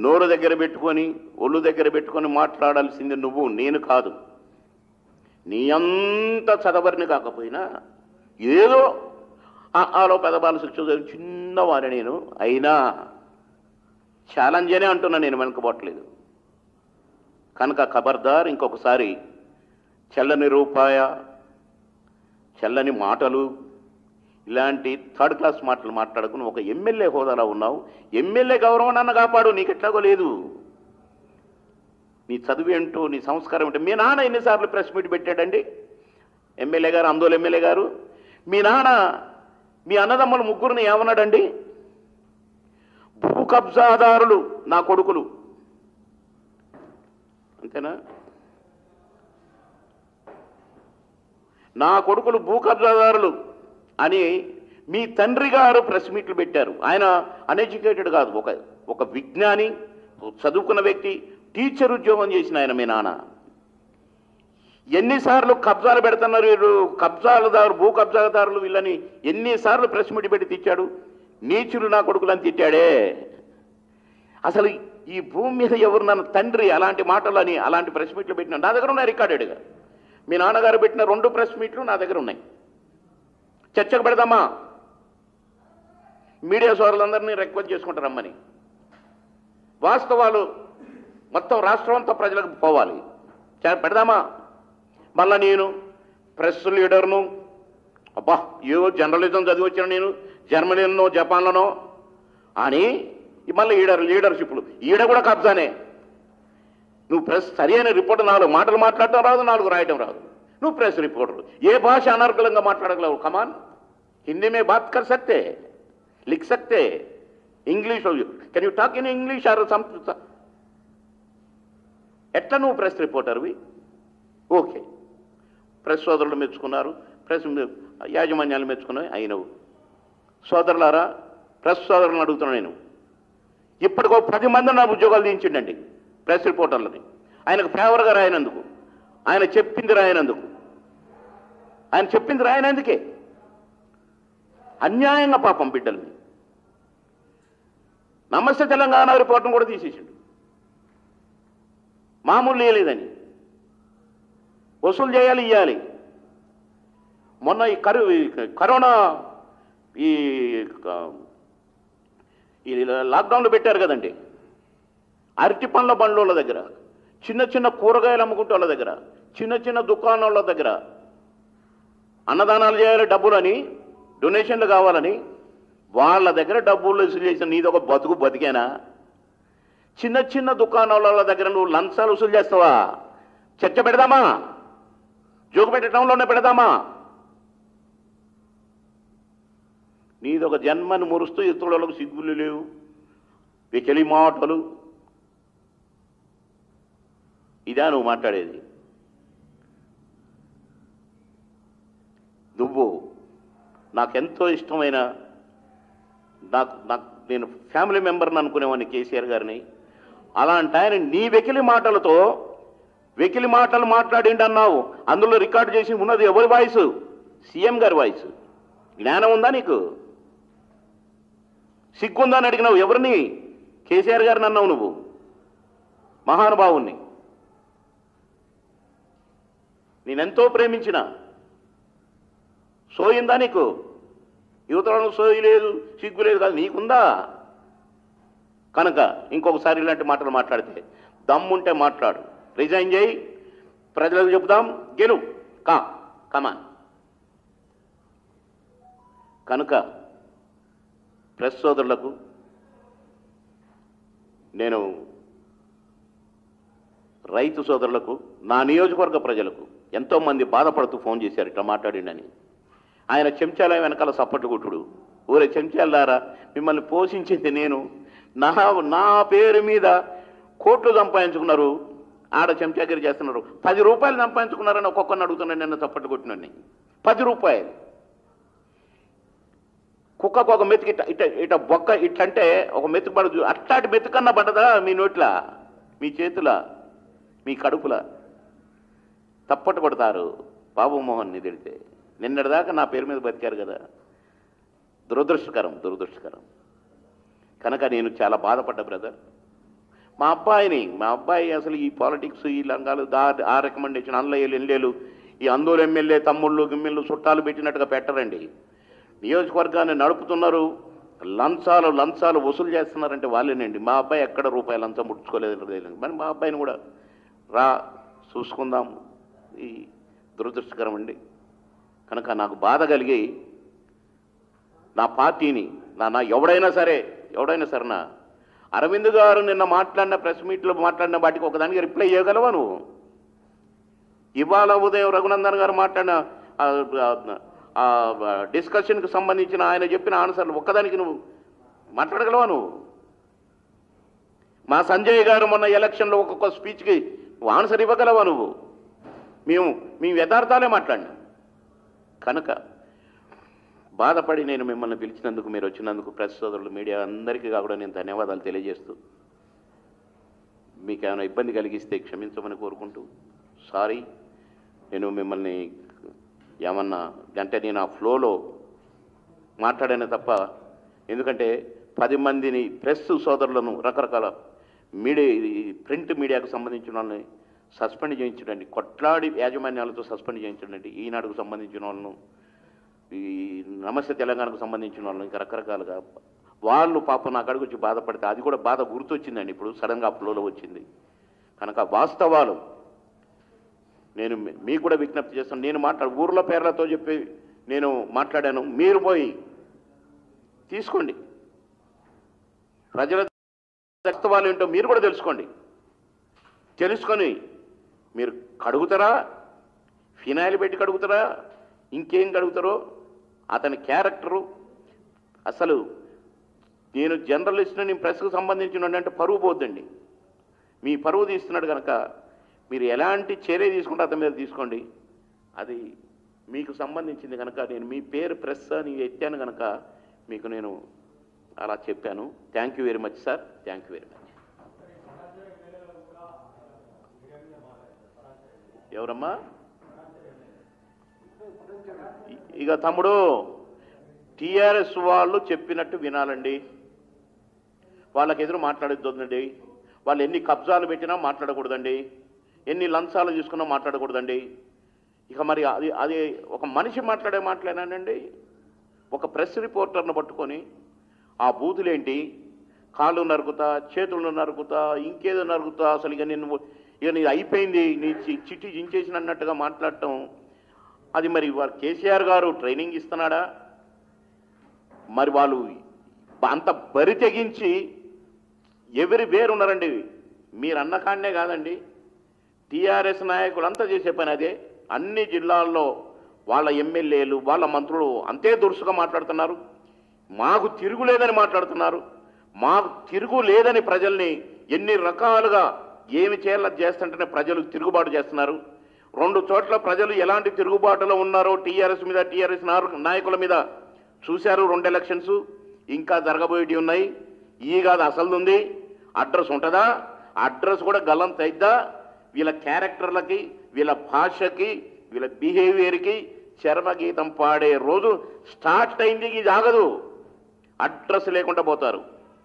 నోరు దగ్గర పెట్టుకొని ఒళ్ళు దగ్గర పెట్టుకొని మాట్లాడాల్సింది నువ్వు నేను కాదు నీ అంత చదవరిని కాకపోయినా ఏదో ఆ- ఆలో పెదబాల శిక్ష చదివి చిన్నవారి నేను అయినా ఛాలెంజ్ అనే అంటున్నా నేను వెనకబోట్లేదు కనుక ఖబర్దార్ ఇంకొకసారి చల్లని రూపాయ చల్లని మాటలు ఇలాంటి థర్డ్ క్లాస్ మాటలు మాట్లాడుకుని ఒక ఎమ్మెల్యే హోదాలో ఉన్నావు ఎమ్మెల్యే గౌరవం నన్ను కాపాడు నీకు ఎట్లాగో లేదు నీ చదువు ఏంటో నీ సంస్కారం ఏంటో మీ నాన్న ఎన్నిసార్లు ప్రెస్ మీట్ పెట్టాడండి ఎమ్మెల్యే గారు అందోలు ఎమ్మెల్యే గారు మీ నాన్న మీ అన్నదమ్ములు ముగ్గురిని ఏమన్నాడండి భూ కబ్జాదారులు నా కొడుకులు అంతేనా నా కొడుకులు భూ కబ్జాదారులు అని మీ తండ్రి గారు ప్రెస్ మీట్లు పెట్టారు ఆయన అన్ఎడ్యుకేటెడ్ కాదు ఒక ఒక విజ్ఞాని చదువుకున్న వ్యక్తి టీచర్ ఉద్యోగం చేసిన ఆయన మీ నాన్న ఎన్నిసార్లు కబ్జాలు పెడుతున్నారు వీళ్ళు కబ్జాలదారు భూ కబ్జాదారులు వీళ్ళని ఎన్నిసార్లు ప్రెస్ మీట్ పెట్టి తిట్టాడు నీచులు నా కొడుకులని తిట్టాడే అసలు ఈ భూమి మీద ఎవరు నన్ను తండ్రి అలాంటి మాటలని అలాంటి ప్రెస్ మీట్లు పెట్టిన నా దగ్గర ఉన్నాయి రికార్డెడ్గా మీ నాన్నగారు పెట్టిన రెండు ప్రెస్ మీట్లు నా దగ్గర ఉన్నాయి చర్చకు పెడదామా మీడియా సోదరులందరినీ రిక్వెస్ట్ చేసుకుంటారమ్మని వాస్తవాలు మొత్తం రాష్ట్రం అంతా ప్రజలకు పోవాలి చ- పెడదామా మళ్ళా నేను ప్రెస్ లీడర్ను అబ్బా ఏవో జర్నలిజం చదివి వచ్చిన నేను జర్మనీలోనో జపాన్లోనో అని మళ్ళీ లీడర్ లీడర్షిప్లు ఈడ కూడా కబ్జానే నువ్వు ప్రెస్ సరి అయిన రిపోర్టర్ నాలుగు మాటలు మాట్లాడటం రాదు నాలుగు రాయటం రాదు నువ్వు ప్రెస్ రిపోర్టర్ ఏ భాష అనర్గళంగా మాట్లాడగలవు కమాన్ హిందీ మే బాత్ కర్ సక్తే లిఖ్ సక్తే English can you talk in English or some ఎట్లా నువ్వు ప్రెస్ రిపోర్టర్వి ఓకే ప్రెస్ సోదరులు మెచ్చుకున్నారు ప్రెస్ యాజమాన్యాలు మెచ్చుకున్నాయి అయినవు సోదరులారా ప్రెస్ సోదరులను అడుగుతున్నాను నేను ఇప్పటికో పది మంది నా ఉద్యోగాలు దించిండండి ప్రెస్ రిపోర్టర్లని ఆయనకు ఫేవర్గా రాయనందుకు ఆయన చెప్పింది రాయనందుకు ఆయన చెప్పింది రాయనందుకే అన్యాయంగా పాపం బిడ్డల్ని నమస్తే తెలంగాణ రిపోర్ట్ను కూడా తీసేసిండు మామూలు లేదని వసూలు చేయాలి ఇవ్వాలి మొన్న ఈ కరు ఈ కరోనా ఈ క- ఈ లాక్డౌన్లో పెట్టారు కదండి అరటి పండ్ల బండ్ల దగ్గర చిన్న చిన్న కూరగాయలు అమ్ముకుంటే వాళ్ళ దగ్గర చిన్న చిన్న దుకాణాల దగ్గర అన్నదానాలు చేయాలి డబ్బులని డొనేషన్లు కావాలని వాళ్ళ దగ్గర డబ్బులు వసూలు చేసిన నీదొక బతుకు బతికేనా చిన్న చిన్న దుకాణాల దగ్గర నువ్వు లంచాలు వసూలు చేస్తావా చర్చ పెడదామా జోకుపేట టౌన్లోనే పెడదామా నీదొక జన్మను మురుస్తూ ఇతరులకు సిగ్గులు లేవు వెకిలి మాటలు ఇదా నువ్వు మాట్లాడేది నువ్వు నాకెంతో ఇష్టమైన నాకు నాకు నేను ఫ్యామిలీ మెంబర్ని అనుకునేవాడిని కేసీఆర్ గారిని అలాంటి ఆయన నీ వెకిలి మాటలతో వెకిలి మాటలు మాట్లాడిండి అన్నావు అందులో రికార్డు చేసి ఉన్నది ఎవరి వాయిస్ సీఎం గారి వాయిస్ జ్ఞానం ఉందా నీకు సిగ్గుందా అని అడిగినావు ఎవరిని కేసీఆర్ గారిని అన్నావు నువ్వు మహానుభావుణ్ణి నేనెంతో ప్రేమించిన సోయిందా నీకు యువతలను సోయి లేదు సిగ్గు లేదు కాదు నీకుందా కనుక ఇంకొకసారి ఇలాంటి మాటలు మాట్లాడితే దమ్ముంటే మాట్లాడు రిజైన్ చేయి ప్రజలకు చెబుదాం గెలు కా కమాన్ కనుక ప్రెస్ సోదరులకు నేను రైతు సోదరులకు నా నియోజకవర్గ ప్రజలకు ఎంతోమంది బాధపడుతూ ఫోన్ చేశారు ఇట్లా మాట్లాడిండని ఆయన చెంచాల వెనకాల సప్పట్లు కొట్టుడు ఊరే చెంచాలారా మిమ్మల్ని పోషించింది నేను నా నా పేరు మీద కోట్లు సంపాదించుకున్నారు ఆడ చెంచాగిరి చేస్తున్నారు పది రూపాయలు సంపాదించుకున్నారని ఒక్కొక్కరిని అడుగుతున్నాను నిన్న చప్పట్లు కొట్టినని పది రూపాయలు కుక్కకు ఒక మెతుకు ఇట్ట ఇట్ట ఇట్ట బొక్క ఇట్లంటే ఒక మెతుకు పడదు అట్లాంటి మెతుకన్నా పడదా మీ నోట్ల మీ చేతుల మీ కడుపుల తప్పట్టు కొడతారు బాబు మోహన్ తిడితే నిన్నటిదాకా నా పేరు మీద బతికారు కదా దురదృష్టకరం దురదృష్టకరం కనుక నేను చాలా బాధపడ్డా బ్రదర్ మా అబ్బాయిని మా అబ్బాయి అసలు ఈ పాలిటిక్స్ ఈ లంగాలు దా ఆ రికమెండేషన్ అన్లయ్యలు ఎన్లేలు ఈ అందోలు ఎమ్మెల్యే తమ్ముళ్ళు గిమ్మెళ్ళు చుట్టాలు పెట్టినట్టుగా పెట్టరండి నియోజకవర్గాన్ని నడుపుతున్నారు లంచాలు లంచాలు వసూలు చేస్తున్నారంటే వాళ్ళేనండి మా అబ్బాయి ఎక్కడ రూపాయి లంచం ముట్టుకోలేదు తెలియదు మరి మా అబ్బాయిని కూడా రా చూసుకుందాం ఈ దురదృష్టకరం అండి కనుక నాకు బాధ కలిగి నా పార్టీని నా నా ఎవడైనా సరే ఎవడైనా సరే నా అరవింద్ గారు నిన్న మాట్లాడిన ప్రెస్ మీట్లో మాట్లాడిన వాటికి ఒకదానికి రిప్లై ఇవ్వగలవా నువ్వు ఇవాళ ఉదయం రఘునందన్ గారు మాట్లాడిన ఆ, ఆ, ఆ, డిస్కషన్కి సంబంధించిన ఆయన చెప్పిన ఆన్సర్లు ఒక్కదానికి నువ్వు మాట్లాడగలవా నువ్వు మా సంజయ్ గారు మొన్న ఎలక్షన్లో ఒక్కొక్క స్పీచ్కి నువ్వు ఆన్సర్ ఇవ్వగలవా నువ్వు మేము మేము యథార్థాలే మాట్లాడినాం కనుక బాధపడి నేను మిమ్మల్ని పిలిచినందుకు మీరు వచ్చినందుకు ప్రెస్ సోదరులు మీడియా అందరికీ కూడా నేను ధన్యవాదాలు తెలియజేస్తూ మీకు ఏమైనా ఇబ్బంది కలిగిస్తే క్షమించమని కోరుకుంటూ సారీ నేను మిమ్మల్ని ఏమన్నా అంటే నేను ఆ ఫ్లోలో మాట్లాడాను తప్ప ఎందుకంటే పది మందిని ప్రెస్ సోదరులను రకరకాల మీడియా ఈ ప్రింట్ మీడియాకు సంబంధించిన వాళ్ళని సస్పెండ్ చేయించడండి కొట్లాడి యాజమాన్యాలతో సస్పెండ్ చేయించడండి ఈనాడుకు సంబంధించిన వాళ్ళను ఈ నమస్తే తెలంగాణకు సంబంధించిన వాళ్ళు ఇంకా రకరకాలుగా వాళ్ళు పాపం నా కాడికి వచ్చి బాధపడితే అది కూడా బాధ గుర్తొచ్చిందండి ఇప్పుడు సడన్గా ఫ్లోలో వచ్చింది కనుక వాస్తవాలు నేను మీ- మీకు కూడా విజ్ఞప్తి చేస్తాను నేను మాట్లాడు ఊర్ల పేర్లతో చెప్పి నేను మాట్లాడాను మీరు పోయి తీసుకోండి ప్రజల వాస్తవాలు ఏంటో మీరు కూడా తెలుసుకోండి తెలుసుకొని మీరు కడుగుతారా ఫినాయిల్ పెట్టి కడుగుతారా ఇంకేం కడుగుతారో అతని క్యారెక్టరు అసలు నేను జర్నలిస్ట్ నేను ప్రెస్కు సంబంధించిన అంటే పరువు పోద్దండి మీ పరువు తీస్తున్నాడు కనుక మీరు ఎలాంటి చర్య తీసుకుంటే అతని మీద తీసుకోండి అది మీకు సంబంధించింది కనుక నేను మీ పేరు ప్రెస్ అని ఎత్తాను కనుక మీకు నేను అలా చెప్పాను thank you very much sir thank you very much ఎవరమ్మా ఇ- ఇక తమ్ముడు టీఆర్ఎస్ వాళ్ళు చెప్పినట్టు వినాలండి వాళ్ళకి ఎదురు మాట్లాడొద్దండి వాళ్ళు ఎన్ని కబ్జాలు పెట్టినా మాట్లాడకూడదండి ఎన్ని లంచాలు తీసుకున్నా మాట్లాడకూడదండి ఇక మరి అది అది ఒక మనిషి మాట్లాడే మాట్లాడానండి ఒక ప్రెస్ రిపోర్టర్ను పట్టుకొని ఆ బూతులేంటి కాళ్ళు నరుకుతా చేతులు నరుకుతా ఇంకేదో నరుకుతా అసలు ఇక నేను ఇక నీ అయిపోయింది నీ చి- చిట్టి జించేసిన అన్నట్టుగా మాట్లాడటం అది మరి వారు కేసీఆర్ గారు ట్రైనింగ్ ఇస్తున్నాడా మరి వాళ్ళు అంత బరి తెగించి ఎవరి వేరు ఉన్నారండి మీరు అన్న కాడనే కాదండి టీఆర్ఎస్ నాయకులంతా చేసే పని అదే అన్ని జిల్లాల్లో వాళ్ళ ఎమ్మెల్యేలు వాళ్ళ మంత్రులు అంతే దురుసుగా మాట్లాడుతున్నారు మాకు తిరుగు లేదని మాట్లాడుతున్నారు మాకు తిరుగు లేదని ప్రజల్ని ఎన్ని రకాలుగా ఏమి చేయాలో అది చేస్తుంటేనే ప్రజలు తిరుగుబాటు చేస్తున్నారు రెండు చోట్ల ప్రజలు ఎలాంటి తిరుగుబాటులో ఉన్నారో టీఆర్ఎస్ మీద టీఆర్ఎస్ నాయకుల మీద చూశారు రెండు ఎలక్షన్స్ ఇంకా జరగబోయేటి ఉన్నాయి ఈ కాదు అసలు ఉంది అడ్రస్ ఉంటుందా అడ్రస్ కూడా గల్లంత అయిద్దా వీళ్ళ క్యారెక్టర్లకి వీళ్ళ భాషకి వీళ్ళ బిహేవియర్కి చర్మగీతం పాడే రోజు స్టార్ట్ అయింది ఇది ఆగదు అడ్రస్ లేకుండా పోతారు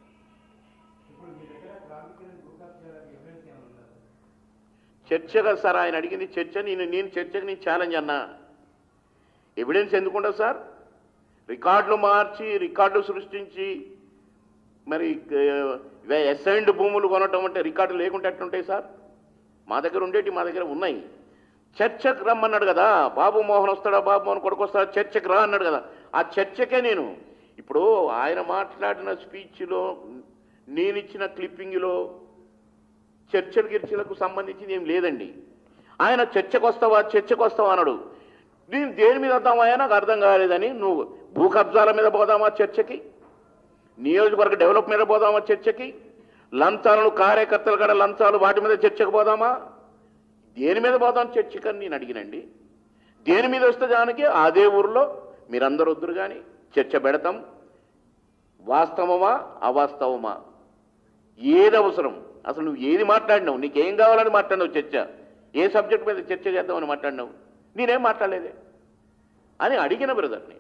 చర్చ కదా సార్ ఆయన అడిగింది చర్చ నేను నేను చర్చకు నేను ఛాలెంజ్ అన్నా ఎవిడెన్స్ ఎందుకుంటుంది సార్ రికార్డులు మార్చి రికార్డులు సృష్టించి మరి ఎస్ఐండ్ భూములు కొనటం అంటే రికార్డు లేకుంటే ఎట్లుంటాయి సార్ మా దగ్గర ఉండేటి మా దగ్గర ఉన్నాయి చర్చకు రమ్మన్నాడు కదా బాబు మోహన్ వస్తాడా బాబు మోహన్ కొడుకు వస్తాడా చర్చకు రా అన్నాడు కదా ఆ చర్చకే నేను ఇప్పుడు ఆయన మాట్లాడిన స్పీచ్లో నేను ఇచ్చిన క్లిప్పింగ్లో చర్చలు గిర్చలకు సంబంధించింది ఏం లేదండి ఆయన చర్చకు వస్తావా చర్చకు వస్తావా అన్నాడు నేను దేని మీద వద్దామా నాకు అర్థం కాలేదని నువ్వు భూ కబ్జాల మీద పోదామా చర్చకి నియోజకవర్గ డెవలప్ మీద పోదామా చర్చకి లంచాలను కార్యకర్తలు కూడా లంచాలు వాటి మీద చర్చకు పోదామా దేని మీద పోదాం చర్చకి అని నేను అడిగినండి దేని మీద వస్తే దానికి అదే ఊర్లో మీరందరూ వద్దురు కానీ చర్చ పెడతాం వాస్తవమా అవాస్తవమా ఏది అవసరం అసలు నువ్వు ఏది మాట్లాడినావు నీకేం కావాలని మాట్లాడినావు చర్చ ఏ సబ్జెక్ట్ మీద చర్చ చేద్దామని మాట్లాడినావు నేనేం మాట్లాడలేదే అని అడిగిన బ్రదర్ని